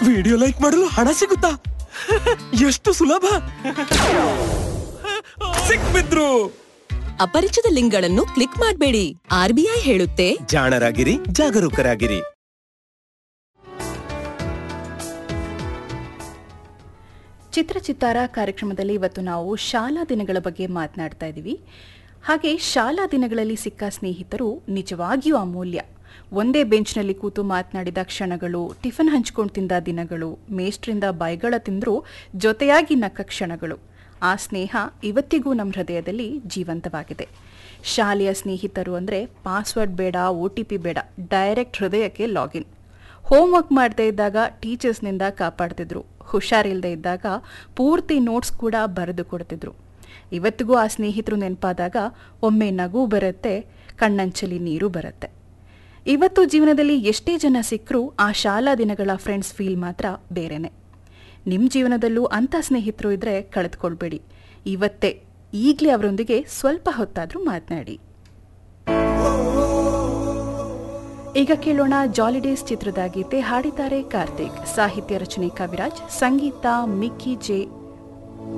video like ಮಾಡಲು ಹಣ ಸಿಗುತ್ತಾ ಎಷ್ಟು ಸುಲಭ ಸಿಕ್ಬಿದ್ರು ಅಪರಿಚಿತ ಲಿಂಕ್ಗಳನ್ನು ಕ್ಲಿಕ್ ಮಾಡಬೇಡಿ ಆರ್ಬಿಐ ಹೇಳುತ್ತೆ ಜಾಣರಾಗಿರಿ ಜಾಗರೂಕರಾಗಿರಿ ಚಿತ್ರಚಿತ್ತಾರ ಕಾರ್ಯಕ್ರಮದಲ್ಲಿ ಇವತ್ತು ನಾವು ಶಾಲಾ ದಿನಗಳ ಬಗ್ಗೆ ಮಾತನಾಡ್ತಾ ಇದ್ದೀವಿ ಹಾಗೆ ಶಾಲಾ ದಿನಗಳಲ್ಲಿ ಸಿಕ್ಕ ಸ್ನೇಹಿತರು ನಿಜವಾಗಿಯೂ ಅಮೂಲ್ಯ ಒಂದೇ ಬೆಂಚ್ನಲ್ಲಿ ಕೂತು ಮಾತನಾಡಿದ ಕ್ಷಣಗಳು ಟಿಫನ್ ಹಂಚ್ಕೊಂಡು ತಿಂದ ದಿನಗಳು ಮೇಷ್ಟ್ರಿಂದ ಬೈಗಳ ತಿಂದರೂ ಜೊತೆಯಾಗಿ ನಕ್ಕ ಕ್ಷಣಗಳು ಆ ಸ್ನೇಹ ಇವತ್ತಿಗೂ ನಮ್ಮ ಹೃದಯದಲ್ಲಿ ಜೀವಂತವಾಗಿದೆ ಶಾಲೆಯ ಸ್ನೇಹಿತರು ಅಂದರೆ ಪಾಸ್ವರ್ಡ್ ಬೇಡ ಒ ಟಿ ಪಿ ಬೇಡ ಡೈರೆಕ್ಟ್ ಹೃದಯಕ್ಕೆ ಲಾಗಿನ್ ಹೋಮ್ವರ್ಕ್ ಮಾಡದೇ ಇದ್ದಾಗ ಟೀಚರ್ಸ್ನಿಂದ ಕಾಪಾಡ್ತಿದ್ರು ಹುಷಾರಿಲ್ಲದೆ ಇದ್ದಾಗ ಪೂರ್ತಿ ನೋಟ್ಸ್ ಕೂಡ ಬರೆದು ಕೊಡ್ತಿದ್ರು ಇವತ್ತಿಗೂ ಆ ಸ್ನೇಹಿತರು ನೆನಪಾದಾಗ ಒಮ್ಮೆ ನಗು ಬರುತ್ತೆ ಕಣ್ಣಂಚಲಿ ನೀರು ಬರುತ್ತೆ ಇವತ್ತು ಜೀವನದಲ್ಲಿ ಎಷ್ಟೇ ಜನ ಸಿಕ್ಕರೂ ಆ ಶಾಲಾ ದಿನಗಳ ಫ್ರೆಂಡ್ಸ್ ಫೀಲ್ ಮಾತ್ರ ಬೇರೆನೆ ನಿಮ್ಮ ಜೀವನದಲ್ಲೂ ಅಂಥ ಸ್ನೇಹಿತರು ಇದ್ರೆ ಕಳೆದುಕೊಳ್ಬೇಡಿ ಇವತ್ತೇ ಈಗಲೇ ಅವರೊಂದಿಗೆ ಸ್ವಲ್ಪ ಹೊತ್ತಾದರೂ ಮಾತನಾಡಿ ಈಗ ಕೇಳೋಣ ಜಾಲಿಡೇಸ್ ಚಿತ್ರದ ಗೀತೆ ಹಾಡಿದ್ದಾರೆ ಕಾರ್ತಿಕ್ ಸಾಹಿತ್ಯ ರಚನೆ ಕವಿರಾಜ್ ಸಂಗೀತ ಮಿಕ್ಕಿ ಜೆ